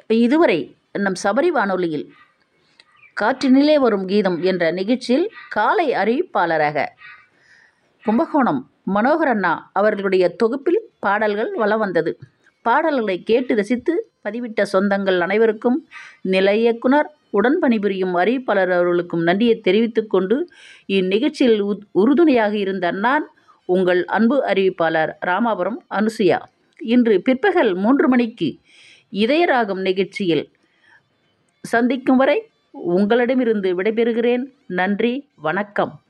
இதுவரை நம் சபரி வானொலியில் காற்றினிலே வரும் கீதம் என்ற நிகழ்ச்சியில் காலை அறிவிப்பாளராக கும்பகோணம் மனோகரண்ணா அவர்களுடைய தொகுப்பில் பாடல்கள் வலம் வந்தது பாடல்களை கேட்டு ரசித்து பதிவிட்ட சொந்தங்கள் அனைவருக்கும் நிலை இயக்குனர் உடன் பணிபுரியும் அறிவிப்பாளர் அவர்களுக்கும் நன்றியை தெரிவித்துக் கொண்டு இந்நிகழ்ச்சியில் உ உறுதுணையாக இருந்த நான் உங்கள் அன்பு அறிவிப்பாளர் ராமாபுரம் அனுசுயா இன்று பிற்பகல் மூன்று மணிக்கு இதயராகம் நிகழ்ச்சியில் சந்திக்கும் வரை உங்களிடமிருந்து விடைபெறுகிறேன் நன்றி வணக்கம்